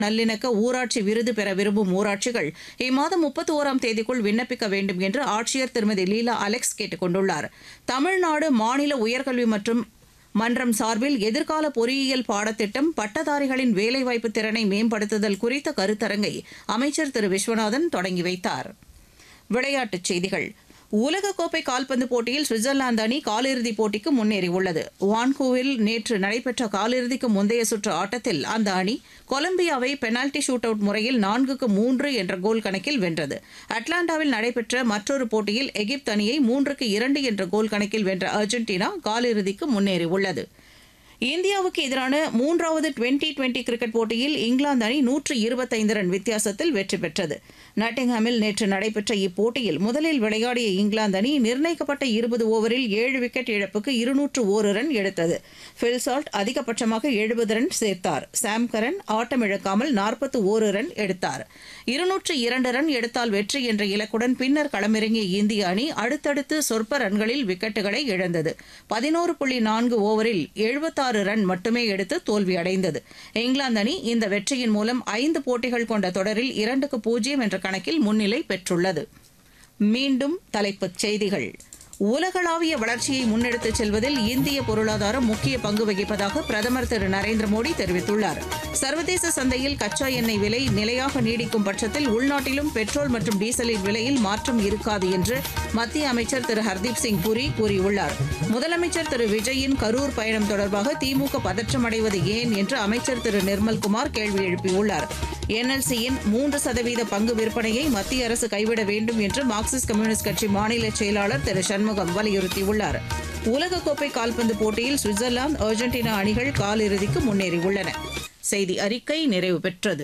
நல்லிணக்க ஊராட்சி விருது பெற விரும்பும் ஊராட்சிகள் இம்மாதம் முப்பத்தி ஓராம் தேதிக்குள் விண்ணப்பிக்க வேண்டும் என்று ஆட்சியர் திருமதி லீலா அலெக்ஸ் கேட்டுக் கொண்டுள்ளார் தமிழ்நாடு மாநில உயர்கல்வி மற்றும் மன்றம் சார்பில் எதிர்கால பொறியியல் பாடத்திட்டம் பட்டதாரிகளின் வேலைவாய்ப்பு திறனை மேம்படுத்துதல் குறித்த கருத்தரங்கை அமைச்சர் திரு விஸ்வநாதன் தொடங்கி வைத்தார் விளையாட்டுச் செய்திகள் உலகக்கோப்பை கால்பந்து போட்டியில் சுவிட்சர்லாந்து அணி காலிறுதிப் போட்டிக்கு முன்னேறியுள்ளது வான்கூவில் நேற்று நடைபெற்ற காலிறுதிக்கு முந்தைய சுற்று ஆட்டத்தில் அந்த அணி கொலம்பியாவை பெனால்டி ஷூட் அவுட் முறையில் நான்குக்கு மூன்று என்ற கோல் கணக்கில் வென்றது அட்லாண்டாவில் நடைபெற்ற மற்றொரு போட்டியில் எகிப்து அணியை மூன்றுக்கு இரண்டு என்ற கோல் கணக்கில் வென்ற அர்ஜென்டினா காலிறுதிக்கு முன்னேறியுள்ளது இந்தியாவுக்கு எதிரான மூன்றாவது டுவெண்டி டுவெண்டி கிரிக்கெட் போட்டியில் இங்கிலாந்து அணி நூற்று இருபத்தைந்து ரன் வித்தியாசத்தில் வெற்றி பெற்றது நட்டிங்ஹாமில் நேற்று நடைபெற்ற இப்போட்டியில் முதலில் விளையாடிய இங்கிலாந்து அணி நிர்ணயிக்கப்பட்ட இருபது ஓவரில் ஏழு விக்கெட் இழப்புக்கு இருநூற்று ஒரு ரன் எடுத்தது பில்சால்ட் அதிகபட்சமாக எழுபது ரன் சேர்த்தார் சாம் கரன் ஆட்டமிழக்காமல் நாற்பத்து ஓரு ரன் எடுத்தார் இருநூற்று இரண்டு ரன் எடுத்தால் வெற்றி என்ற இலக்குடன் பின்னர் களமிறங்கிய இந்திய அணி அடுத்தடுத்து சொற்ப ரன்களில் விக்கெட்டுகளை இழந்தது பதினோரு புள்ளி நான்கு ஓவரில் எழுபத்தாறு ரன் மட்டுமே எடுத்து தோல்வியடைந்தது இங்கிலாந்து அணி இந்த வெற்றியின் மூலம் ஐந்து போட்டிகள் கொண்ட தொடரில் இரண்டுக்கு பூஜ்ஜியம் என்ற கணக்கில் முன்னிலை பெற்றுள்ளது மீண்டும் தலைப்புச் செய்திகள் உலகளாவிய வளர்ச்சியை முன்னெடுத்துச் செல்வதில் இந்திய பொருளாதாரம் முக்கிய பங்கு வகிப்பதாக பிரதமர் திரு நரேந்திர மோடி தெரிவித்துள்ளார் சர்வதேச சந்தையில் கச்சா எண்ணெய் விலை நிலையாக நீடிக்கும் பட்சத்தில் உள்நாட்டிலும் பெட்ரோல் மற்றும் டீசலின் விலையில் மாற்றம் இருக்காது என்று மத்திய அமைச்சர் திரு ஹர்தீப் சிங் புரி கூறியுள்ளார் முதலமைச்சர் திரு விஜயின் கரூர் பயணம் தொடர்பாக திமுக பதற்றமடைவது ஏன் என்று அமைச்சர் திரு நிர்மல்குமார் கேள்வி எழுப்பியுள்ளார் என்எல்சியின் மூன்று சதவீத பங்கு விற்பனையை மத்திய அரசு கைவிட வேண்டும் என்று மார்க்சிஸ்ட் கம்யூனிஸ்ட் கட்சி மாநில செயலாளர் திரு சண்முகம் வலியுறுத்தியுள்ளார் உலகக்கோப்பை கால்பந்து போட்டியில் சுவிட்சர்லாந்து அர்ஜென்டினா அணிகள் காலிறுதிக்கு முன்னேறியுள்ளன செய்தி அறிக்கை நிறைவு பெற்றது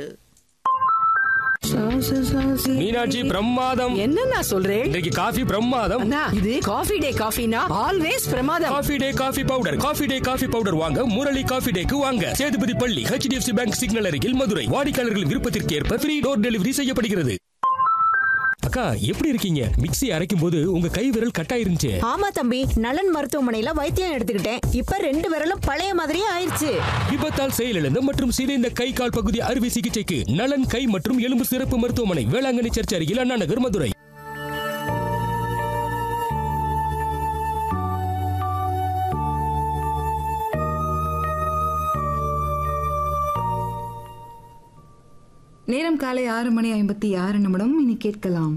மீனாட்சி பிரமாதம் என்னண்ணா சொல்றேன் இன்றைக்கு காஃபி பிரமாதம் அண்ணா இது காஃபி டே காஃபினா ஆல்வேஸ் பிரமாதம் Coffee Day coffee powder Coffee Day coffee powder வாங்க முரளி காஃபி டேக்கு வாங்க சேதுபதி பள்ளி ஹெச்டிஎஃப்சி பேங்க் சிக்னல் அருகில் மதுரை வாடிக்கையாளர்களின் விருப்பத்திற்கு ஏற்ப ஃப்ரீ டோர் டெலிவரி செய்யப்படுகிறது அக்கா எப்படி இருக்கீங்க மிக்ஸி அரைக்கும் போது உங்க கை விரல் கட்டாயிருந்துச்சு ஆமா தம்பி நலன் மருத்துவமனையில வைத்தியம் எடுத்துக்கிட்டேன் இப்ப ரெண்டு விரலும் பழைய மாதிரியே ஆயிருச்சு விபத்தால் செயலிழந்த மற்றும் சிதைந்த கை கால் பகுதி அறுவை சிகிச்சைக்கு நலன் கை மற்றும் எலும்பு சிறப்பு மருத்துவமனை வேளாங்கண்ணி சர்ச் அருகில் அண்ணா நகர் மதுரை நேரம் காலை ஆறு மணி ஐம்பத்தி ஆறு நிமிடம் இனி கேட்கலாம்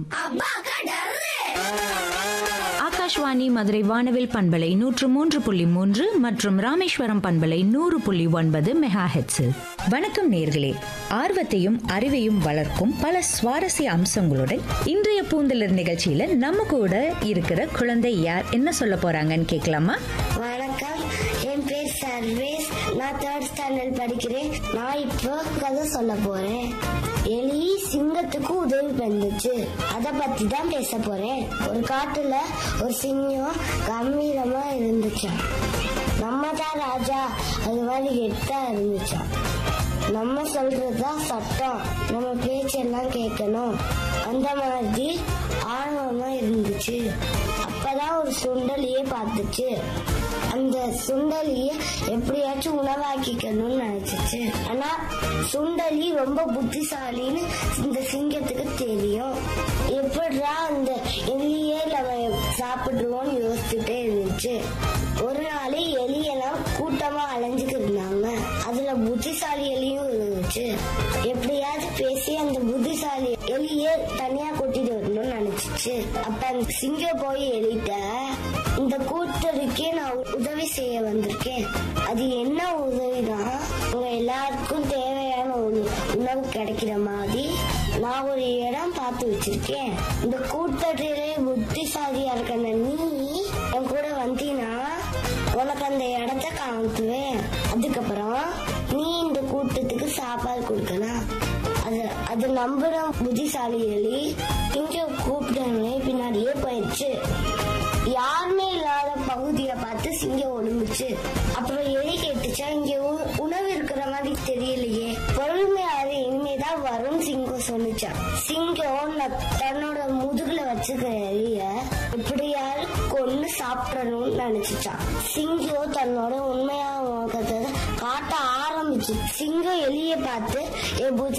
ஆகாஷ்வாணி மதுரை வானவில் பண்பலை நூற்று மூன்று புள்ளி மூன்று மற்றும் ராமேஸ்வரம் பண்பலை நூறு புள்ளி ஒன்பது மெகா ஹெட்ஸில் வணக்கம் நேர்களே ஆர்வத்தையும் அறிவையும் வளர்க்கும் பல சுவாரஸ்ய அம்சங்களுடன் இன்றைய பூந்தலர் நிகழ்ச்சியில நம்ம கூட இருக்கிற குழந்தை யார் என்ன சொல்ல போறாங்கன்னு கேட்கலாமா வணக்கம் என் பேர் சர்வேஸ் நான் தேர்ட் ஸ்டாண்டர்ட் படிக்கிறேன் நான் இப்போ கதை சொல்ல போறேன் எலி சிங்கத்துக்கு உதவி பண்ணுச்சு அத பத்தி தான் பேச போறேன் ஒரு காட்டுல ஒரு சிங்கம் கம்பீரமா இருந்துச்சாம் நம்ம தான் ராஜா அது மாதிரி கெத்தா இருந்துச்சாம் நம்ம சொல்றதுதான் சட்டம் நம்ம பேச்செல்லாம் கேட்கணும் அந்த மாதிரி ஆர்வமா இருந்துச்சு அப்பதான் ஒரு சுண்டலியே பார்த்துச்சு அந்த சுண்டலிய எப்படியாச்சும் உணவாக்கிக்கணும்னு நினைச்சிச்சு ஆனா சுண்டலி ரொம்ப புத்திசாலின்னு இந்த சிங்கத்துக்கு தெரியும் எப்படிடா அந்த எலியே நம்ம சாப்பிடுவோம்னு யோசிச்சுட்டே இருந்துச்சு ஒரு நாள் எலியெல்லாம் கூட்டமா அலைஞ்சுக்கிட்டு இருந்தாங்க அதுல புத்திசாலி எலியும் இருந்துச்சு எப்படியாவது பேசி அந்த புத்திசாலி எலியே தனியா கூட்டிட்டு வரணும்னு நினைச்சிச்சு அப்ப அந்த சிங்கம் போய் எலிட்ட இந்த கூட்டருக்கே நான் உதவி செய்ய வந்திருக்கேன் அது என்ன உதவினா உங்க எல்லாருக்கும் தேவையான ஒரு உணவு கிடைக்கிற மாதிரி நான் ஒரு இடம் பார்த்து வச்சிருக்கேன் இந்த கூட்டத்திலே புத்திசாலியா இருக்க நீ என் கூட வந்தீங்கன்னா உனக்கு அந்த இடத்த காமிக்குவேன் அதுக்கப்புறம் நீ இந்த கூட்டத்துக்கு சாப்பாடு கொடுக்கலாம் அது அது நம்புற புத்திசாலி எலி இங்க கூப்பிட்டவங்களே பின்னாடியே போயிடுச்சு யாருமே இல்லாத பகுதியை பார்த்து சிங்கம் ஒழுங்குச்சு அப்புறம் எலி கேட்டுச்சா இங்க உ- உணவு இருக்கிற மாதிரி தெரியலையே பொறுமையாரு இனிமேதான் வரும் சிங்கம் சொன்னுச்சான் சிங்கம் ந- தன்னோட முதுகுல வச்சுக்கிற எலிய எப்படியாவது கொன்னு சாப்பிடணும்னு நினைச்சுச்சான் சிங்கம் தன்னோட உண்மையான முகத்தை காட்ட ஆரம்பிச்சு பூச்சி சிங்கம் எலியை பார்த்து என் பூச்சி